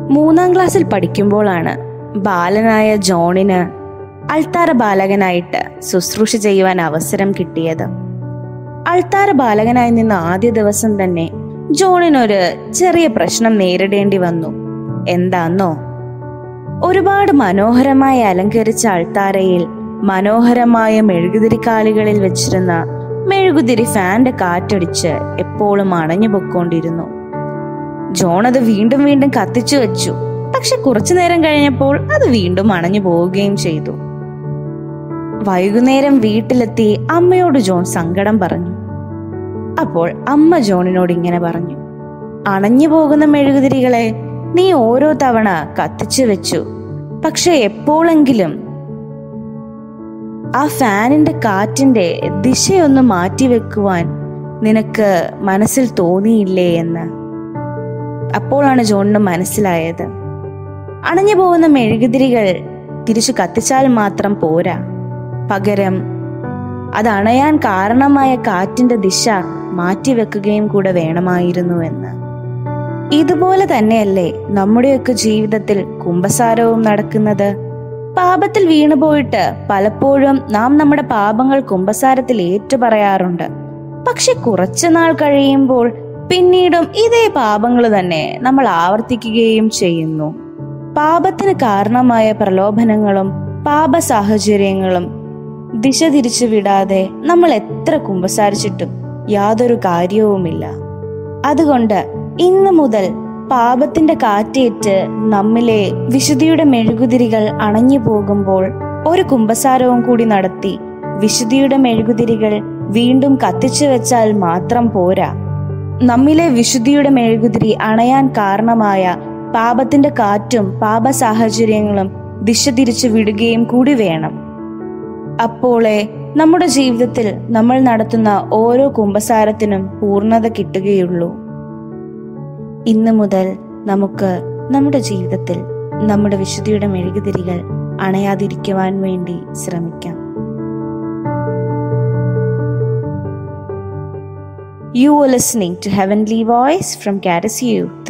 മൂന്നാം ക്ലാസ്സിൽ പഠിക്കുമ്പോഴാണ് ബാലനായ ജോണിന് അൾത്താര ബാലകനായിട്ട് ശുശ്രൂഷ ചെയ്യുവാൻ അവസരം കിട്ടിയത് അൾത്താര ബാലകനായി നിന്ന ആദ്യ ദിവസം തന്നെ ജോണിനൊരു ചെറിയ പ്രശ്നം നേരിടേണ്ടി വന്നു എന്താന്നോ ഒരുപാട് മനോഹരമായി അലങ്കരിച്ച അൾത്താരയിൽ മനോഹരമായ മെഴുകുതിരിക്കാലുകളിൽ വെച്ചിരുന്ന മെഴുകുതിരി ഫാന്റെ കാറ്റടിച്ച് എപ്പോഴും അണഞ്ഞു പൊക്കോണ്ടിരുന്നു ജോൺ അത് വീണ്ടും വീണ്ടും കത്തിച്ചു വെച്ചു പക്ഷെ കുറച്ചു നേരം കഴിഞ്ഞപ്പോൾ അത് വീണ്ടും അണഞ്ഞു പോവുകയും ചെയ്തു വൈകുന്നേരം വീട്ടിലെത്തി അമ്മയോട് ജോൺ സങ്കടം പറഞ്ഞു അപ്പോൾ അമ്മ ജോണിനോട് ഇങ്ങനെ പറഞ്ഞു അണഞ്ഞു പോകുന്ന മെഴുകുതിരികളെ നീ ഓരോ തവണ കത്തിച്ചു വെച്ചു പക്ഷെ എപ്പോഴെങ്കിലും ആ ഫാനിന്റെ കാറ്റിന്റെ ദിശയൊന്ന് മാറ്റിവെക്കുവാൻ നിനക്ക് മനസ്സിൽ തോന്നിയില്ലേ എന്ന് അപ്പോഴാണ് ജോണിന് മനസ്സിലായത് അണഞ്ഞു പോകുന്ന മെഴുകുതിരികൾ തിരിച്ചു കത്തിച്ചാൽ മാത്രം പോരാ പകരം അത് അണയാൻ കാരണമായ കാറ്റിന്റെ ദിശ മാറ്റിവെക്കുകയും കൂടെ വേണമായിരുന്നു എന്ന് ഇതുപോലെ തന്നെയല്ലേ നമ്മുടെയൊക്കെ ജീവിതത്തിൽ കുംഭസാരവും നടക്കുന്നത് പാപത്തിൽ വീണുപോയിട്ട് പലപ്പോഴും നാം നമ്മുടെ പാപങ്ങൾ കുംഭസാരത്തിൽ ഏറ്റുപറയാറുണ്ട് പക്ഷെ കുറച്ചു നാൾ കഴിയുമ്പോൾ പിന്നീടും ഇതേ പാപങ്ങൾ തന്നെ നമ്മൾ ആവർത്തിക്കുകയും ചെയ്യുന്നു പാപത്തിന് കാരണമായ പ്രലോഭനങ്ങളും പാപ സാഹചര്യങ്ങളും ദിശ തിരിച്ചു വിടാതെ നമ്മൾ എത്ര കുമ്പസാരിച്ചിട്ടും യാതൊരു കാര്യവുമില്ല അതുകൊണ്ട് ഇന്ന് മുതൽ പാപത്തിന്റെ കാറ്റേറ്റ് നമ്മിലെ വിശുദ്ധിയുടെ മെഴുകുതിരികൾ അണഞ്ഞു പോകുമ്പോൾ ഒരു കുമ്പസാരവും കൂടി നടത്തി വിശുദ്ധിയുടെ മെഴുകുതിരികൾ വീണ്ടും കത്തിച്ചു വെച്ചാൽ മാത്രം പോരാ നമ്മിലെ വിശുദ്ധിയുടെ മെഴുകുതിരി അണയാൻ കാരണമായ പാപത്തിന്റെ കാറ്റും പാപ സാഹചര്യങ്ങളും ദിശ തിരിച്ചു വിടുകയും കൂടി വേണം അപ്പോളെ നമ്മുടെ ജീവിതത്തിൽ നമ്മൾ നടത്തുന്ന ഓരോ കുംഭസാരത്തിനും പൂർണ്ണത കിട്ടുകയുള്ളൂ ഇന്നു മുതൽ നമുക്ക് നമ്മുടെ ജീവിതത്തിൽ നമ്മുടെ വിശുദ്ധിയുടെ മെഴുകുതിരികൾ അണയാതിരിക്കുവാൻ വേണ്ടി ശ്രമിക്കാം You were listening to Heavenly Voice from Caddis Youth.